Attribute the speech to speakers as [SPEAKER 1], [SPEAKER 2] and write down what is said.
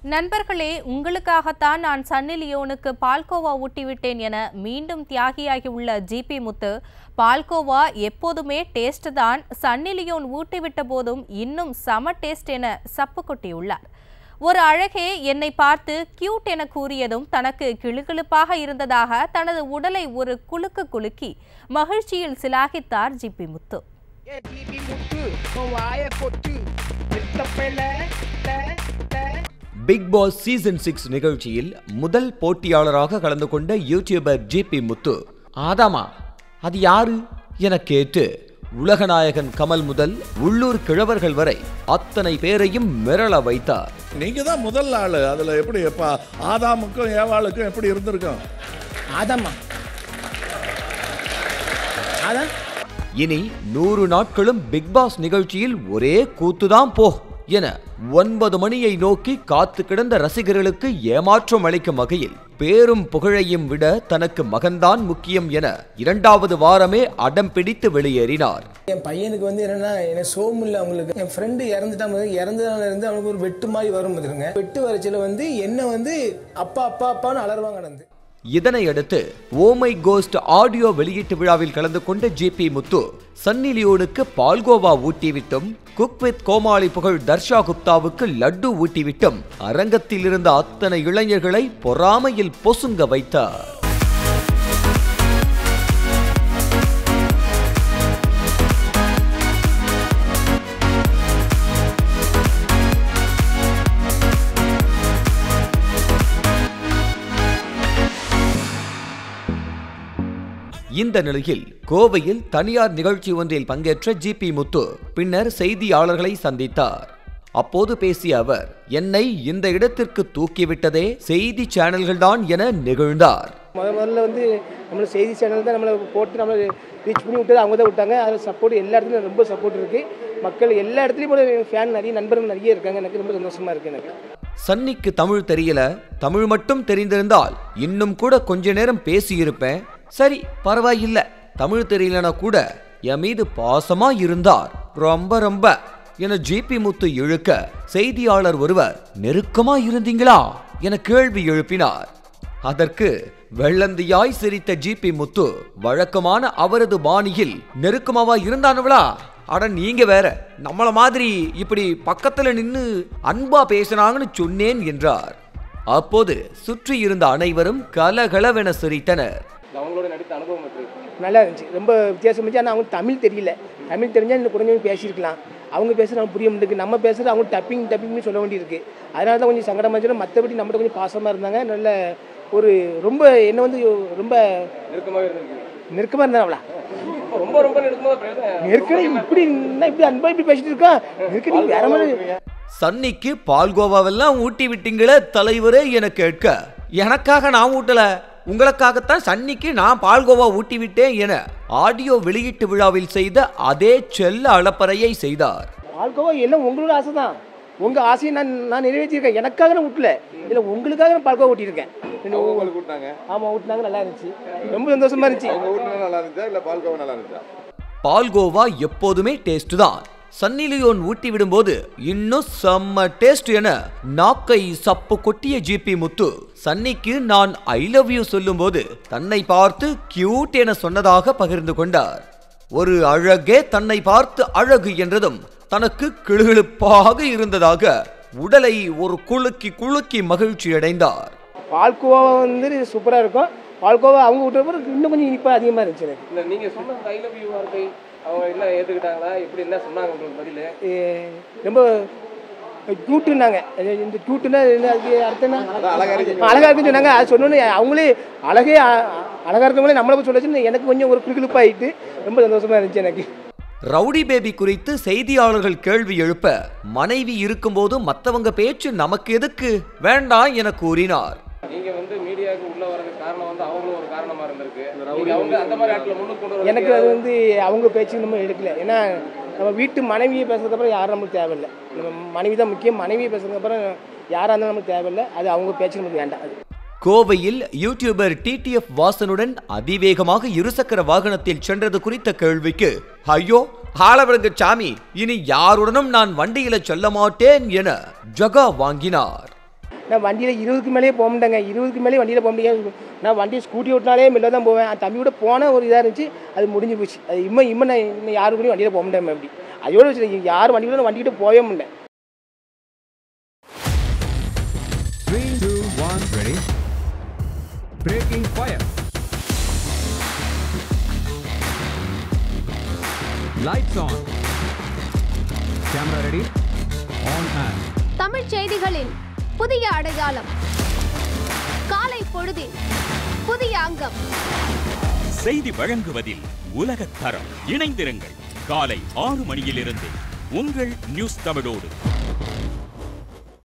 [SPEAKER 1] நண்பர்களே உங்களுக்காகத்தான் நான் சன்னி லியோனுக்கு பால்கோவா ஊட்டிவிட்டேன் என மீண்டும் தியாகியாகி உள்ள ஜிபி முத்து பால்கோவா எப்போதுமே டேஸ்ட் தான் சன்னி லியோன் ஊட்டிவிட்ட போதும் இன்னும் சம டேஸ்ட் என சப்பு கொட்டியுள்ளார் ஒரு அழகே என்னை பார்த்து கியூட் என கூறியதும் தனக்கு கிளுகிளுப்பாக இருந்ததாக தனது உடலை ஒரு குலுக்கு குலுக்கி மகிழ்ச்சியில் சிலாகித்தார் ஜிபி முத்து
[SPEAKER 2] ஏ டிபி முத்து உன் வாய கொட்டு நிறுத்தப்பல
[SPEAKER 3] பிக் பாஸ் சீசன் சிக்ஸ் நிகழ்ச்சியில் முதல் போட்டியாளராக கலந்து கொண்ட யூடியூபர் ஜிபி முத்து ஆதாமா அது யாரு என கேட்டு உலகநாயகன் கமல் முதல் உள்ளூர் கிழவர்கள் வரை அத்தனை பேரையும் மிரள வைத்தார்
[SPEAKER 4] நீங்க தான் முதல் ஆளு அதுல எப்படி எப்ப ஆதாமுக்கும் ஏவாளுக்கும் எப்படி இருந்திருக்கும்
[SPEAKER 2] ஆதாம்மா ஆதாம்
[SPEAKER 3] இனி நூறு நாட்களும் பிக் பாஸ் நிகழ்ச்சியில் ஒரே கூத்துதான் போ என ஒன்பது மணியை நோக்கி காத்து கிடந்த ரசிகர்களுக்கு ஏமாற்றம் அளிக்கும் வகையில் பேரும் புகழையும் விட தனக்கு மகன்தான் முக்கியம் என இரண்டாவது வாரமே அடம் பிடித்து வெளியேறினார்
[SPEAKER 5] என் பையனுக்கு வந்து என்னன்னா எனக்கு சோம் இல்லை அவங்களுக்கு என் ஃப்ரெண்டு இறந்துட்டா முதல்ல இறந்ததுனால இருந்து அவனுக்கு ஒரு வெட்டு மாதிரி வரும் பாத்துருங்க வெட்டு வரச்சில வந்து என்ன வந்து அப்பா அப்பா அப்பான்னு அலறுவாங்க நடந்து
[SPEAKER 3] இதனையடுத்து ஓமை கோஸ்ட் ஆடியோ வெளியீட்டு விழாவில் கலந்து கொண்ட ஜிபி முத்து சன்னி லியோனுக்கு பால்கோவா ஊட்டிவிட்டும் குக் வித் கோமாளி புகழ் தர்ஷா குப்தாவுக்கு லட்டு ஊட்டிவிட்டும் அரங்கத்தில் இருந்த அத்தனை இளைஞர்களை பொறாமையில் பொசுங்க வைத்தார் இந்த நிலையில் கோவையில் தனியார் நிகழ்ச்சி ஒன்றில் பங்கேற்ற ஜிபி முத்து பின்னர் செய்தியாளர்களை சந்தித்தார் அப்போது பேசிய அவர் என்னை இந்த இடத்திற்கு தூக்கிவிட்டதே செய்தி சேனல்கள்தான் என நெகிழ்ந்தார்
[SPEAKER 5] முத முதல்ல வந்து நம்மள செய்தி சேனல் தான் நம்மளை போட்டு நம்மளை ரீச் பண்ணி விட்டது அவங்க தான் விட்டாங்க அதில் சப்போர்ட் எல்லா இடத்துலையும் ரொம்ப சப்போர்ட் இருக்கு மக்கள் எல்லா இடத்துலையும் ஃபேன் நிறைய நண்பர்கள் நிறைய இருக்காங்க எனக்கு ரொம்ப சந்தோஷமா இருக்கு எனக்கு
[SPEAKER 3] சன்னிக்கு தமிழ் தெரியல தமிழ் மட்டும் தெரிந்திருந்தால் இன்னும் கூட கொஞ்ச நேரம் பேசியிருப்பேன் சரி பரவாயில்ல தமிழ் தெரியலனா கூட என் மீது பாசமா இருந்தார் ரொம்ப ரொம்ப என ஜிபி முத்து இழுக்க செய்தியாளர் ஒருவர் நெருக்கமா இருந்தீங்களா என கேள்வி எழுப்பினார் அதற்கு வெள்ளந்தியாய் சிரித்த ஜிபி முத்து வழக்கமான அவரது பாணியில் நெருக்கமாவா இருந்தானுவளா அட நீங்க வேற நம்மள மாதிரி இப்படி பக்கத்துல நின்னு அன்பா பேசுனாங்கன்னு சொன்னேன் என்றார் அப்போது சுற்றி இருந்த அனைவரும் கலகலவென சிரித்தனர்
[SPEAKER 5] அவங்களோட நடித்த அனுபவம் நல்லா இருந்துச்சு ரொம்ப வித்தியாசம் இருந்துச்சு ஆனால் அவங்க தமிழ் தெரியல தமிழ் தெரிஞ்சால் இன்னும் குறைஞ்சவங்க பேசியிருக்கலாம் அவங்க பேசுறது அவங்க புரிய முடியுது நம்ம பேசுறது அவங்க டப்பிங் டப்பிங்னு சொல்ல வேண்டியிருக்கு அதனால தான் கொஞ்சம் சங்கடமாக இருந்துச்சு மற்றபடி நம்மகிட்ட கொஞ்சம் பாசமாக இருந்தாங்க நல்ல ஒரு ரொம்ப என்ன வந்து ரொம்ப நெருக்கமாக இருந்தது நெருக்கமாக இருந்தாங்களா ரொம்ப ரொம்ப நெருக்கமாக நெருக்கடி இப்படி என்ன இப்படி அன்பா இப்படி பேசிட்டு இருக்கான் நெருக்கடி வேற மாதிரி
[SPEAKER 3] சன்னிக்கு பால்கோவாவெல்லாம் ஊட்டி விட்டீங்களே தலைவரே என கேட்க எனக்காக நான் ஊட்டல உங்களுக்காகத்தான் சன்னிக்கு நான் பால்கோவா ஊட்டி விட்டேன் என ஆடியோ வெளியீட்டு விழாவில் செய்த அதே செல்ல அளப்பறையை செய்தார்
[SPEAKER 5] ஆல்கோவா எல்லாம் உங்களோட ஆசை தான் உங்க ஆசையை நான் நான் நிறைவேற்றியிருக்கேன் எனக்காக நான் விட்டல இல்லை உங்களுக்காக நான் பால்கோவா ஊட்டியிருக்கேன்
[SPEAKER 6] உங்களுக்கு கூட்டாங்க
[SPEAKER 5] ஆமா ஊட்டினாங்க நல்லா இருந்துச்சு ரொம்ப சந்தோஷமா இருந்துச்சு
[SPEAKER 6] அவங்க ஊட்டினா நல்லா இருந்துச்சா இல்ல பால்கோவா நல்லா இருந்துச்சா
[SPEAKER 3] பால்கோவா எப்போதுமே டேஸ்ட் தான் சன்னி லியோன் ஊட்டி விடும்போது இன்னும் செம்ம டேஸ்ட் என நாக்கை சப்பு கொட்டிய ஜிபி முத்து சன்னிக்கு நான் ஐ லவ் யூ சொல்லும்போது தன்னை பார்த்து கியூட் என சொன்னதாக பகிர்ந்து கொண்டார் ஒரு அழகே தன்னை பார்த்து அழகு என்றதும் தனக்கு கிளுகிழுப்பாக இருந்ததாக உடலை ஒரு குலுக்கி குலுக்கி மகிழ்ச்சி அடைந்தார்
[SPEAKER 5] பால்கோவா வந்து சூப்பரா இருக்கும் பால்கோவா அவங்க விட்ட பிறகு இன்னும் கொஞ்சம் இனிப்பா அதிகமா இருந்துச்சு எனக்கு
[SPEAKER 7] இல்ல நீங்க சொன்ன ஐ லவ் யூ வார்த்தை அவங்க என்ன ஏத்துக்கிட்டாங்களா எப்படி என்ன சொன்னாங்க உங்களுக்கு பதில்
[SPEAKER 5] ஏ, ரொம்ப கியூட்டுனாங்க இந்த கியூட்டுனா என்ன அதுக்கு அர்த்தம் என்ன அழகா இருக்குன்னு சொன்னாங்க அது சொன்னோன்னே அவங்களே அழகே அ- அழகா இருக்கவங்களே நம்மளை போய் சொல்லச்சுன்னு எனக்கு கொஞ்சம் ஒரு கிளுகிழுப்பாயிட்டு ரொம்ப சந்தோஷமா இருந்துச்சு எனக்கு
[SPEAKER 3] ரவுடி பேபி குறித்து செய்தியாளர்கள் கேள்வி எழுப்ப மனைவி இருக்கும்போது மத்தவங்க பேச்சு நமக்கு எதுக்கு வேண்டாம் என கூறினார்
[SPEAKER 7] நீங்க வந்து மீடியாவுக்கு உள்ள வரதுக்கு காரணம் வந்து அவங்களும் ஒரு காரணமா இருந்திருக்கு நீங்க அவங்க அந்த மாதிரி ஆட்களை முன்னுக்கு கொண்டு வர
[SPEAKER 5] எனக்கு அது வந்து அவங்க பேச்சு நம்ம எடுக்கல ஏன்னா நம்ம வீட்டு மனைவியை பேசுறதுக்கப்புறம் யாரும் நமக்கு தேவையில்லை நம்ம மனைவி தான் முக்கியம் மனைவியை பேசுறதுக்கப்புறம் யாராக இருந்தாலும் நமக்கு தேவையில்லை அது அவங்க பேச்சு நமக்கு வேண்டாம் அது
[SPEAKER 3] கோவையில் யூடியூபர் டிடிஎஃப் வாசனுடன் அதிவேகமாக இருசக்கர வாகனத்தில் சென்றது குறித்த கேள்விக்கு ஐயோ ஆளவிடுங்க சாமி இனி யாருடனும் நான் வண்டியில செல்ல மாட்டேன் என ஜகா வாங்கினார்
[SPEAKER 5] நான் வண்டியில் இருபதுக்கு மேலேயே போக மாட்டேங்க இருபதுக்கு மேலே வண்டியில் போக முடியாது நான் வண்டி ஸ்கூட்டி ஓட்டினாலே மெல்ல தான் போவேன் அந்த தம்பியோட போன ஒரு இதாக இருந்துச்சு அது முடிஞ்சு போச்சு அது இம்மா இம்மா நான் இன்னும் யாரு கூடயும் வண்டியில் போக மாட்டேன் அப்படி அதோட வச்சு யார் வண்டியில நான் வண்டிக்கிட்ட போகவே முடியல
[SPEAKER 8] Three, two, one, ready. Breaking fire. Lights on. Camera ready. On and.
[SPEAKER 9] தமிழ்ச் செய்திகளின் புதிய அடையாளம் காலை பொழுதின் புதிய அங்கம்
[SPEAKER 10] செய்தி வழங்குவதில் உலகத் தரம் இணைந்திருங்கள் காலை ஆறு மணியிலிருந்து உங்கள் நியூஸ் தமிழோடு